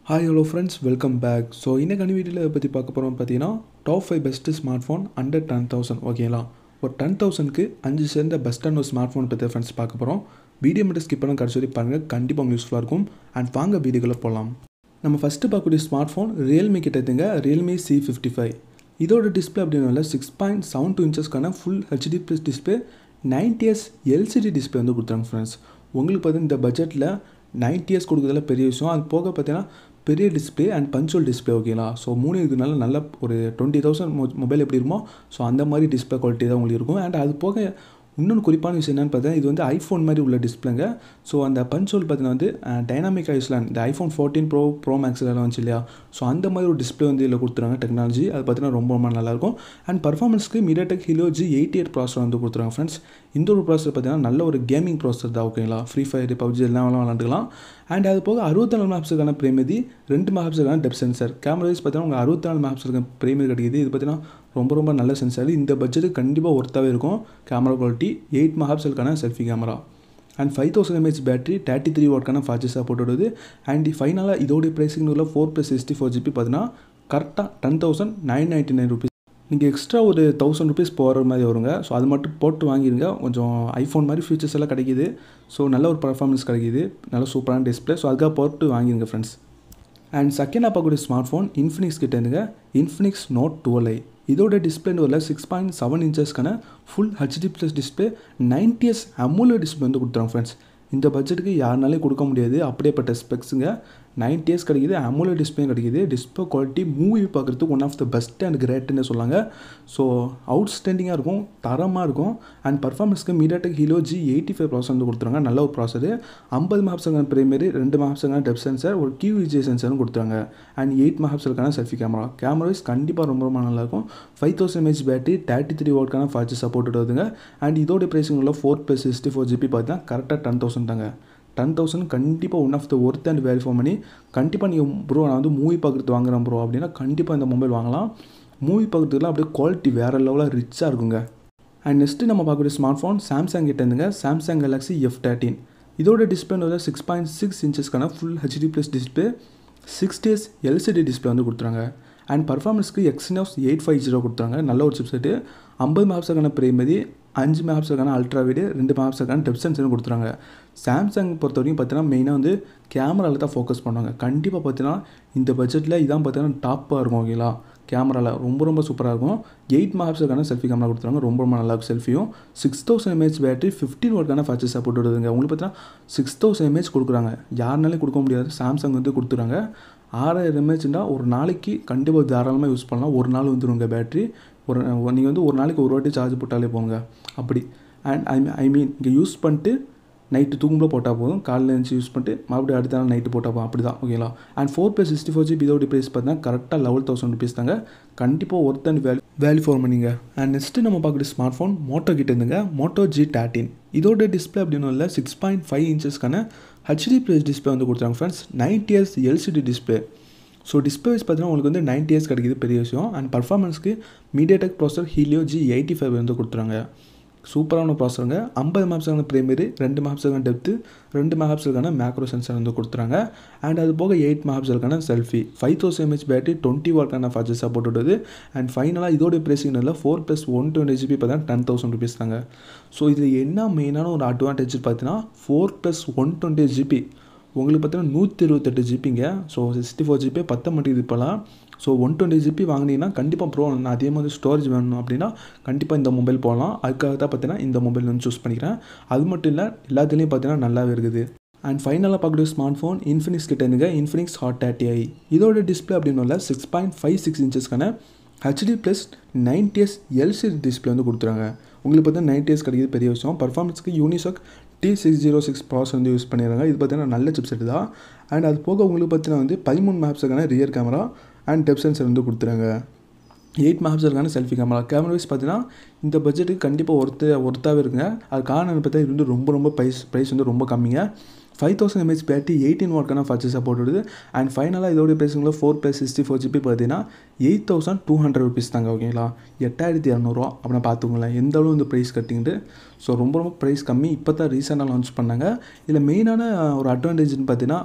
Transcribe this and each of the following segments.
hi hello friends welcome back so இன்னைக்கான வீடியோவில் பற்றி பார்க்க போகிறோம் பார்த்தீங்கன்னா top five best smart phone under ten thousand ஓகேங்களா ஒரு டென் தௌசண்ட்க்கு அஞ்சு சேர்ந்த பெஸ்ட்டான ஒரு ஸ்மார்ட் ஃபோன் பற்றி ஃப்ரெண்ட்ஸ் பார்க்க போகிறோம் வீடியோ மட்டும் ஸ்கிப் பண்ண கடைசி வரைக்கும் பாருங்கள் கண்டிப்பாக உங்களுக்கு யூஸ்ஃபுல்லாக இருக்கும் அண்ட் வாங்க வீடியோக்குள்ளே போகலாம் நம்ம ஃபஸ்ட்டு பார்க்கக்கூடிய ஸ்மார்ட் ஃபோன் ரியல்மி கிட்ட எடுத்துங்க ரியல்மி சி ஃபிஃப்டி ஃபைவ் இதோட டிஸ்பிளே அப்படின்னால சிக்ஸ் பாயிண்ட் செவன் டூ இன்ச்சஸ்க்கான full HD plus display ninety hertz LCD display வந்து கொடுத்துறாங்க ஃப்ரெண்ட்ஸ் உங்களுக்கு பார்த்தீங்கன்னா இந்த பட்ஜெட்டில் நைன்டி இயர்ஸ் கொடுக்குறதுல பெரிய விஷயம் அது போக பார்த்தீங்கன்னா பெரிய டிஸ்பிளே அண்ட் பஞ்சுவல் டிஸ்பிளே ஓகேங்களா ஸோ மூணு இருக்கிறதுனால நல்ல ஒரு டுவெண்ட்டி தௌசண்ட் மொபைல் எப்படி இருக்குமோ ஸோ அந்த மாதிரி டிஸ்பிளே குவாலிட்டி தான் உங்களுக்கு இருக்கும் அண்ட் அது போக இன்னொன்று குறிப்பான விஷயம் என்னென்னு பார்த்தீங்கன்னா இது வந்து ஐஃபோன் மாதிரி உள்ள டிஸ்பிளேங்க ஸோ அந்த பஞ்சுவல் பார்த்தீங்கன்னா வந்து டைனாமிக் ஐஸ்லாண்ட் இந்த ஐஃபோன் ஃபோர்டீன் ப்ரோ ப்ரோ மேக்ஸ்லாம் வந்துச்சு இல்லையா ஸோ அந்த மாதிரி ஒரு டிஸ்பிளே வந்து இதில் கொடுத்துறாங்க டெக்னாலஜி அது பார்த்தீங்கன்னா ரொம்ப ரொம்ப நல்லாயிருக்கும் அண்ட் பர்ஃபார்மன்ஸ்க்கு MediaTek Helio G eighty eight processor வந்து கொடுத்துருவாங்க ஃப்ரெண்ட்ஸ் இந்த ஒரு ப்ராசர் பார்த்தீங்கன்னா நல்ல ஒரு கேமிங் ப்ராசர் தான் ஓகேங்களா ஃப்ரீ ஃபயர் பப்ஜி எல்லாம் விளாண்டுக்கலாம் அண்ட் அது போக அறுபத்தி நாலு மேப்ஸுக்கான பிரேமதி ரெண்டு மேப்ஸுக்கான டெப் சென்சர் கேமரா வைஸ் பார்த்தீங்கன்னா உங்களுக்கு அறுபத்தி நாலு மேப்ஸுக்கு பிரேமதி கிடைக்குது இது பார்த்தீங்கன்னா ரொம்ப ரொம்ப நல்ல சென்சார் இந்த பட்ஜெட்டுக்கு கண்டிப்பாக ஒர்த்தாகவே இருக்கும் கேமரா குவாலிட்டி எயிட் மெகாப்சலுக்கான selfie camera and five thousand mAh battery thirty three வாட்க்கான ஃபாஸ்ட் சப்போர்ட் வருது அண்ட் ஃபைனலாக இதோடைய ப்ரைஸிங் உள்ள four plus sixty four GB பார்த்தீங்கன்னா கரெக்டாக ten thousand nine ninety nine rupees நீங்கள் எக்ஸ்ட்ரா ஒரு தௌசண்ட் ருபீஸ் போகிற மாதிரி வருங்க ஸோ அது மட்டும் போட்டு வாங்கிடுங்க கொஞ்சம் ஐஃபோன் மாதிரி ஃபீச்சர்ஸ் எல்லாம் கிடைக்கிது ஸோ நல்ல ஒரு பர்ஃபார்மன்ஸ் கிடைக்கிது நல்ல சூப்பரான டிஸ்பிளே ஸோ அதுக்காக போட்டு வாங்கிடுங்க ஃப்ரெண்ட்ஸ் அண்ட் செகண்டாக பார்க்கக்கூடிய ஸ்மார்ட் ஃபோன் இன்ஃபினிக்ஸ் கிட்ட இருந்துங்க இன்ஃபினிக்ஸ் நோட் டுவெல் ஐ இதோட டிஸ்பிளே வரல சிக்ஸ் பாயிண்ட் செவன் இன்ச்சஸ்க்கான full HD plus display ninety hertz அமூல டிஸ்பிளே வந்து கொடுத்துறாங்க ஃப்ரெண்ட்ஸ் இந்த பட்ஜெட்டுக்கு யாருனாலே கொடுக்க முடியாது அப்படியேப்பட்ட ஸ்பெக்ஸுங்க நைன்டி இயர்ஸ் கிடைக்கிது அமுல டிஸ்பிளே கிடைக்கிது டிஸ்பிளே குவாலிட்டி மூவி பார்க்குறதுக்கு one of the best and கிரேட்னு சொல்லாங்க ஸோ அவுட் ஸ்டாண்டிங்காக இருக்கும் தரமாக இருக்கும் அண்ட் பர்ஃபார்மன்ஸ்க்கு MediaTek Helio G eighty five processor வந்து கொடுத்துருங்க நல்ல ஒரு ப்ராசர் ஐம்பது மேப்ஸுக்கான பிரைமரி ரெண்டு மேப்ஸுக்கான டெப் சென்சர் ஒரு கியூவிஜே சென்சரும் கொடுத்துருங்க அண்ட் எயிட் மேப்ஸுக்கான செல்ஃபி கேமரா கேமரா வைஸ் கண்டிப்பாக ரொம்ப ரொம்ப நல்லாயிருக்கும் five thousand mAh battery thirty three வாட்க்கான ஃபாஸ்ட் சப்போர்ட் வருதுங்க அண்ட் இதோட ப்ரைஸிங் உள்ள four plus sixty four GB பார்த்தீங்கன்னா கரெக்டாக டென் தௌசண்ட் தாங்க டென் தௌசண்ட் கண்டிப்பாக one of the worth and value for money கண்டிப்பாக நீங்கள் ப்ரோ நான் வந்து மூவி பார்க்குறது வாங்குறேன் ப்ரோ அப்படின்னா கண்டிப்பாக இந்த மொபைல் வாங்கலாம் மூவி பார்க்குறதுக்குலாம் அப்படியே குவாலிட்டி வேறு லெவலில் ரிச்சாக இருக்குங்க அண்ட் நெக்ஸ்ட்டு நம்ம பார்க்கக்கூடிய ஸ்மார்ட் ஃபோன் சாம்சங் கிட்ட இருந்துங்க சாம்சங் கேலக்ஸி எஃப் தேர்ட்டின் இதோட டிஸ்பிளே வந்து சிக்ஸ் பாயிண்ட் சிக்ஸ் இன்ச்சஸ்க்கான full HD plus display six days LCD display வந்து கொடுத்துறாங்க அண்ட் பர்ஃபார்மன்ஸ்க்கு எக்ஸ்னோஸ் எயிட் ஃபைவ் ஜீரோ கொடுத்துறாங்க நல்ல ஒரு சிப்செட்டு ஐம்பது மேப்ஸுக்கான பிரைமரி அஞ்சு மேப்ஸுக்கான அல்ட்ரா வீடு ரெண்டு மேப்ஸுக்கான டெப் சென்சரும் கொடுத்துறாங்க சாம்சங் பொறுத்த வரைக்கும் பார்த்தீங்கன்னா மெயினாக வந்து கேமராவில் தான் ஃபோக்கஸ் பண்ணுவாங்க கண்டிப்பாக பார்த்தீங்கன்னா இந்த பட்ஜெட்டில் இதான் பார்த்தீங்கன்னா டாப்பாக இருக்கும் ஓகேங்களா கேமராவில் ரொம்ப ரொம்ப சூப்பராக இருக்கும் எயிட் மேப்ஸுக்கான செல்ஃபி கேமரா கொடுத்துருவாங்க ரொம்ப ரொம்ப நல்லா இருக்கும் செல்ஃபியும் six thousand mAh battery fifteen வாட்க்கான ஃபாஸ்ட் சப்போர்ட் வருதுங்க உங்களுக்கு பார்த்தீங்கன்னா சிக்ஸ் தௌசண்ட் எம்ஏஹெச் கொடுக்குறாங்க யாருனாலே கொடுக்க முடியாது சாம்சங் வந்து கொடுத்துறாங்க ஆறாயிரம் எம்ஏஹெச்னா ஒரு நாளைக்கு கண்டிப்பாக தாராளமாக யூஸ் பண்ணலாம் ஒரு நாள் வந்துருங்க பேட்டரி ஒரு நீங்கள் வந்து ஒரு நாளைக்கு ஒரு வாட்டி சார்ஜ் போட்டாலே போங்க அப்படி அண்ட் ஐ ஐ மீன் இங்கே யூஸ் பண்ணிட்டு நைட்டு தூங்கும்போது போட்டால் போதும் காலையில் எழுந்து யூஸ் பண்ணிட்டு மறுபடியும் அடுத்த நாள் நைட்டு போட்டால் போதும் அப்படி தான் ஓகேங்களா and four plus sixty four GB இதோட ப்ரைஸ் பார்த்தீங்கன்னா கரெக்டாக லெவல் தௌசண்ட் ருபீஸ் தாங்க கண்டிப்பாக worth and value value for பண்ணிங்க அண்ட் நெக்ஸ்ட்டு நம்ம பார்க்குற ஸ்மார்ட் ஃபோன் மோட்டோ கிட்ட இருந்துங்க மோட்டோ ஜி தேர்ட்டின் இதோட டிஸ்பிளே அப்படின்னு இல்லை சிக்ஸ் பாயிண்ட் ஃபைவ் இன்ச்சஸ்க்கான ஹெச்டி ப்ளஸ் டிஸ்பிளே வந்து கொடுத்துருவாங்க friends ninety hertz LCD display so display wise பார்த்தீங்கன்னா உங்களுக்கு வந்து நைன்டி இயர்ஸ் கிடைக்கிது பெரிய விஷயம் அண்ட் பர்ஃபார்மன்ஸ்க்கு மீடியாடெக் ப்ராசர் ஹீலியோ ஜி எயிட்டி ஃபைவ் வந்து கொடுத்துறாங்க சூப்பரான ப்ராசருங்க ஐம்பது மேப்ஸுக்கான பிரைமரி ரெண்டு மேப்ஸுக்கான டெப்த்து ரெண்டு மேப்ஸுக்கான மேக்ரோ சென்சர் வந்து கொடுத்துறாங்க அண்ட் அது போக எயிட் மேப்ஸுக்கான selfie five thousand mAh battery twenty வாட்க்கான ஃபாஸ்ட் சப்போர்ட் வருது அண்ட் ஃபைனலாக இதோட ப்ரைஸிங் இல்லை four plus one twenty GB பார்த்தா டென் தௌசண்ட் ருபீஸ் தாங்க ஸோ இதில் என்ன மெயினான ஒரு அட்வான்டேஜ் பார்த்தீங்கன்னா four plus one twenty GB உங்களுக்கு பார்த்தீங்கன்னா நூற்றி இருபத்தெட்டு ஜிபிங்க ஸோ சிக்ஸ்டி ஃபோர் ஜிபி பத்த மாட்டேங்குது இப்போலாம் ஸோ ஒன் டுவெண்ட்டி ஜிபி வாங்கினீங்கன்னா கண்டிப்பாக ப்ரோ நான் அதே மாதிரி ஸ்டோரேஜ் வேணும் அப்படின்னா கண்டிப்பாக இந்த மொபைல் போகலாம் அதுக்காக தான் பார்த்தீங்கன்னா இந்த மொபைல் வந்து சூஸ் பண்ணிக்கிறேன் அது மட்டும் இல்லை எல்லாத்துலேயும் பார்த்தீங்கன்னா நல்லாவே இருக்குது அண்ட் ஃபைனலாக பார்க்கக்கூடிய ஸ்மார்ட் ஃபோன் இன்ஃபினிக்ஸ் கிட்ட இருந்துங்க இன்ஃபினிக்ஸ் ஹாட் தேர்ட்டி ஐ இதோட டிஸ்பிளே அப்படின்னு இல்லை சிக்ஸ் பாயிண்ட் ஃபைவ் சிக்ஸ் இன்ச்சஸ்க்கான HD plus ninety hertz LCD display வந்து கொடுத்துறாங்க உங்களுக்கு பார்த்தீங்கன்னா நைன்டிஎஸ் கிடைக்கிது பெரிய விஷயம் பர்ஃபார்மன்ஸ்க்கு Unisoc T six zero six processor வந்து யூஸ் பண்ணிடுறாங்க இது பார்த்தீங்கன்னா நல்ல சிப்செட் தான் அண்ட் அது போக உங்களுக்கு பார்த்தீங்கன்னா வந்து பதிமூணு மேப்ஸுக்கான rear camera and depth sensor வந்து கொடுத்துறாங்க எயிட் மேப்ஸுக்கான செல்ஃபி கேமரா கேமரா வைஸ் பார்த்தீங்கன்னா இந்த பட்ஜெட்டுக்கு கண்டிப்பாக ஒருத்த ஒருத்தாவே இருக்குங்க அது காரணம் பார்த்தா இது வந்து ரொம்ப ரொம்ப ப்ரைஸ் ப்ரைஸ் வந்து ரொம்ப கம்மிங்க five thousand mAh battery eighteen வாட்க்கான ஃபாஸ்ட் சப்போர்ட் வருது அண்ட் ஃபைனலாக இதோட ப்ரைஸுங்கள four plus sixty four GB பார்த்தீங்கன்னா eight thousand two hundred rupees தாங்க ஓகேங்களா எட்டாயிரத்தி இரநூறுவா அப்படின்னா பார்த்துக்கோங்களேன் எந்த அளவு இந்த ப்ரைஸ் கட்டிங்கிட்டு ஸோ ரொம்ப ரொம்ப ப்ரைஸ் கம்மி இப்போ தான் ரீசெண்டாக லான்ச் பண்ணாங்க இதில் மெயினான ஒரு அட்வான்டேஜ்னு பார்த்தீங்கன்னா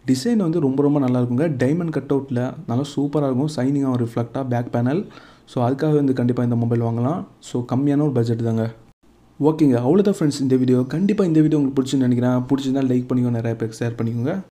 டிசைன் வந்து ரொம்ப ரொம்ப நல்லா இருக்குங்க டைமண்ட் கட் அவுட்டில் நல்லா சூப்பராக இருக்கும் சைனிங்காக ரிஃப்ளெக்டாக பேக் பேனல் ஸோ அதுக்காக வந்து கண்டிப்பாக இந்த மொபைல் வாங்கலாம் ஸோ கம்மியான ஒரு பட்ஜெட் தாங்க ஓகேங்க அவ்வளோதான் ஃப்ரெண்ட்ஸ் இந்த வீடியோ கண்டிப்பாக இந்த வீடியோ உங்களுக்கு பிடிச்சுன்னு நினைக்கிறேன் பிடிச்சிருந்தா லைக் பண்ணிக்கோங்க நிறைய பேருக்கு ஷேர் பண்ணிக்கோங்க